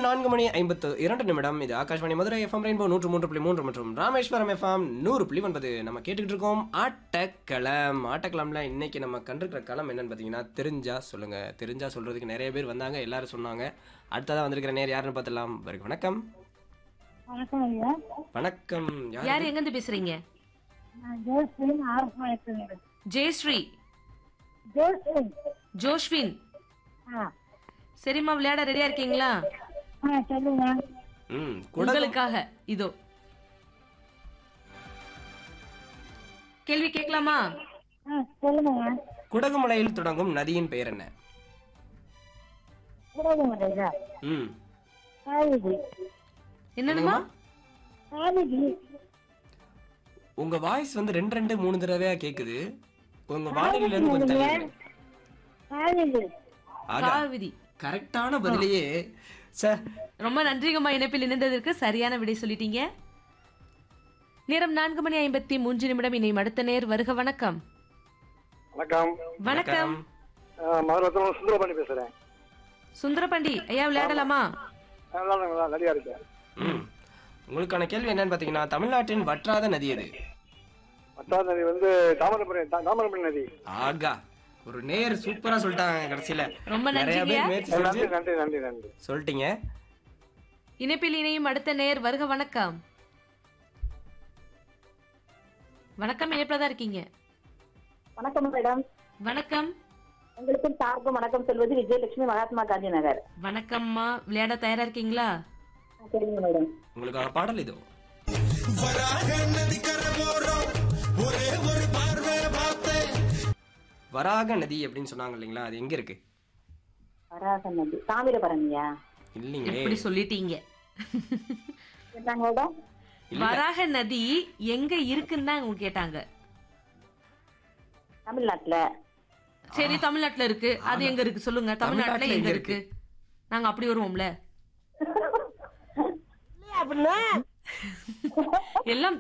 நான்கு மணி ஐம்பத்து இரண்டு நிமிடம் இது ஆகாஷ்வாணி மதுரை எஃப்எம் ரெயின்போ நூற்று மூன்று புள்ளி மூன்று மற்றும் ராமேஸ்வரம் எஃப்எம் நூறு புள்ளி ஒன்பது நம்ம கேட்டுக்கிட்டு இருக்கோம் ஆட்டக்களம் ஆட்டக்களம்ல இன்னைக்கு நம்ம கண்டிருக்கிற களம் என்னன்னு பார்த்தீங்கன்னா தெரிஞ்சா சொல்லுங்க தெரிஞ்சா சொல்றதுக்கு நிறைய பேர் வந்தாங்க எல்லாரும் சொன்னாங்க அடுத்ததா வந்திருக்கிற நேர் யாருன்னு பார்த்துலாம் வருக வணக்கம் வணக்கம் ஐயா வணக்கம் யார் யார் எங்க இருந்து பேசுறீங்க நான் ஜோஸ்லின் ஆரம்பத்தில் ஜெயஸ்ரீ ஜோஸ்லின் ஜோஷ்வின் ஆ சரிம்மா விளையாட ரெடியா இருக்கீங்களா ஆ சொல்லுங்க ம் குடகு உங்களுக்காக இதோ கேள்வி கேட்கலாமா ஆ சொல்லுங்க குடகுமலையில் தொடங்கும் நதியின் பெயர் என்ன குடகு முறையா ம் காவிரி என்னதுமா காவிரி உங்க வாய்ஸ் வந்து ரெண்டு ரெண்டு மூணு தடவையா கேக்குது உங்க வானிலையில இருந்து கொஞ்சம் தள்ளி இருங்க. காவிரி ஆகா காவிரி கரெக்டான பதிலையே சார் ரொம்ப நன்றிகம்மா இணைப்பில் இணைந்ததற்கு சரியான விடை சொல்லிட்டீங்க நேரம் நான்கு மணி ஐம்பத்தி மூன்று நிமிடம் இணையும் அடுத்த நேர் வருக வணக்கம் வணக்கம் வணக்கம் மதுரத்தில் சுந்தரபாண்டி பேசுறேன் சுந்தரபாண்டி ஐயா விளையாடலாமா நல்லா நல்லா ரெடியா இருக்கேன் ம். உங்களுக்கான கேள்வி என்னன்னு பாத்தீங்கன்னா தமிழ்நாட்டின் வற்றாத நதி எது பத்தாவது நதி வந்து தாமிரபரணி தா- தாமிரபரணி நதி ஆகா ஒரு நேர் சூப்பரா சொல்லிட்டாங்க கடைசியில ரொம்ப நிறைய நன்றிங்க பேர் முயற்சி செஞ்சு நன்றி நன்றி நன்றி நன்றி சொல்லிட்டீங்க இணைப்பில் இணையும் அடுத்த நேர் வருக வணக்கம் வணக்கம் இணைப்பில் தான் இருக்கீங்க வணக்கம் மேடம் வணக்கம் உங்களுக்கும் சார்பும் வணக்கம் சொல்வது விஜயலட்சுமி மகாத்மா காந்தி நகர் வணக்கம்மா விளையாட தயாரா இருக்கீங்களா ஆ, சரிங்க மேடம் உங்களுக்கான பாடல் இதோ வராக நதி அப்படின்னு சொன்னாங்க இல்லைங்களா அது எங்க இருக்கு வராக நதி தாமிரபரணியா இல்லைங்களே எப்படி சொல்லிட்டீங்க என்னங்க மேடம் இல்ல. வராக நதி எங்க இருக்குன்னு தான் அவங்க கேட்டாங்க தமிழ்நாட்டுல சரி தமிழ்நாட்டுல இருக்கு அது எங்க இருக்கு சொல்லுங்க தமிழ்நாட்டுல தமிழ்நாட்டுல எங்க எங்க இருக்கு நாங்க அப்படி வருவோம்ல அப்படின்னா எல்லாம்